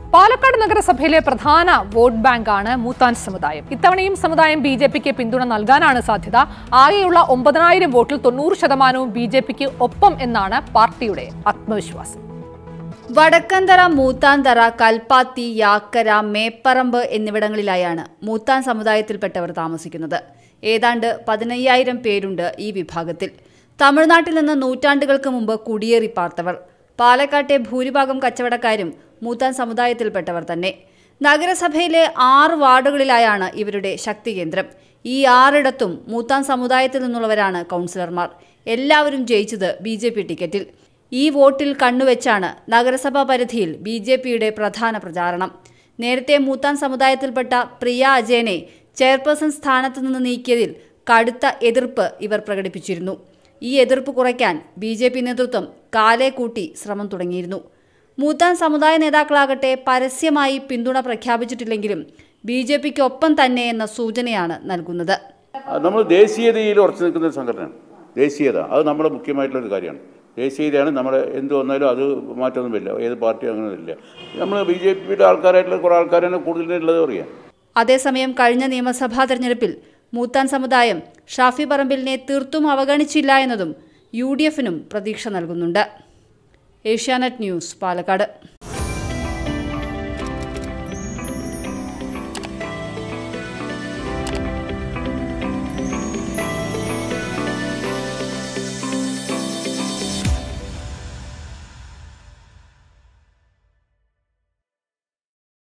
പാലക്കാട് നഗരസഭയിലെ പ്രധാന വോട്ട് ബാങ്കാണ് മൂത്താൻ സമുദായം ഇത്തവണയും സമുദായം ബി ജെ പിക്ക് പിന്തുണ നൽകാനാണ് സാധ്യത ആകെയുള്ള ഒമ്പതിനായിരം വോട്ടിൽ തൊണ്ണൂറ് ശതമാനവും ബി ജെ പിക്ക് ഒപ്പം എന്നാണ് പാർട്ടിയുടെ ആത്മവിശ്വാസം വടക്കന്തറ മൂത്താന്തറ കൽപ്പാത്തി യാക്കര മേപ്പറമ്പ് എന്നിവിടങ്ങളിലായാണ് മൂത്താൻ സമുദായത്തിൽപ്പെട്ടവർ താമസിക്കുന്നത് ഏതാണ്ട് പതിനയ്യായിരം പേരുണ്ട് ഈ വിഭാഗത്തിൽ തമിഴ്നാട്ടിൽ നിന്ന് നൂറ്റാണ്ടുകൾക്ക് മുമ്പ് കുടിയേറി പാർത്തവർ പാലക്കാട്ടെ ഭൂരിഭാഗം കച്ചവടക്കാരും മൂത്താൻ സമുദായത്തിൽപ്പെട്ടവർ തന്നെ നഗരസഭയിലെ ആറ് വാർഡുകളിലായാണ് ഇവരുടെ ശക്തി കേന്ദ്രം ഈ ആറിടത്തും മൂത്താൻ സമുദായത്തിൽ നിന്നുള്ളവരാണ് കൗൺസിലർമാർ എല്ലാവരും ജയിച്ചത് ബി ജെ പി ടിക്കറ്റിൽ ഈ വോട്ടിൽ കണ്ണുവെച്ചാണ് നഗരസഭാ പരിധിയിൽ ബി ജെ പിയുടെ പ്രധാന പ്രചാരണം നേരത്തെ മൂത്താൻ സമുദായത്തിൽപ്പെട്ട പ്രിയ അജയനെ ചെയർപേഴ്സൺ സ്ഥാനത്ത് നിന്ന് നീക്കിയതിൽ കടുത്ത എതിർപ്പ് ഇവർ പ്രകടിപ്പിച്ചിരുന്നു ഈ എതിർപ്പ് കുറയ്ക്കാൻ ബി ജെ പി നേതൃത്വം കാലേ കൂട്ടി ശ്രമം തുടങ്ങിയിരുന്നു മൂത്താൻ സമുദായ നേതാക്കളാകട്ടെ പരസ്യമായി പിന്തുണ പ്രഖ്യാപിച്ചിട്ടില്ലെങ്കിലും ബി ജെ പിക്ക് ഒപ്പം തന്നെ എന്ന സൂചനയാണ് നൽകുന്നത് അത് നമ്മൾ ദേശീയതയിൽ ഉറച്ചു നിൽക്കുന്ന ഒരു സംഘടനയാണ് ദേശീയത അത് നമ്മുടെ മുഖ്യമായിട്ടുള്ള ഒരു കാര്യമാണ് ദേശീയതയാണ് നമ്മുടെ എന്ത് വന്നാലും അത് മാറ്റമൊന്നുമില്ല ഏത് പാർട്ടി അങ്ങനെയൊന്നുമില്ല നമ്മൾ ബി ജെ പിയുടെ ആൾക്കാരായിട്ടുള്ള കുറേ ആൾക്കാരാണ് കൂടുതലുള്ളത് അറിയാം അതേസമയം കഴിഞ്ഞ നിയമസഭാ തെരഞ്ഞെടുപ്പിൽ മൂത്താൻ സമുദായം ഷാഫി പറമ്പിലിനെ തീർത്തും അവഗണിച്ചില്ല എന്നതും യു ഡി എഫിനും പ്രതീക്ഷ നൽകുന്നുണ്ട് ഏഷ്യാനെറ്റ് ന്യൂസ് പാലക്കാട്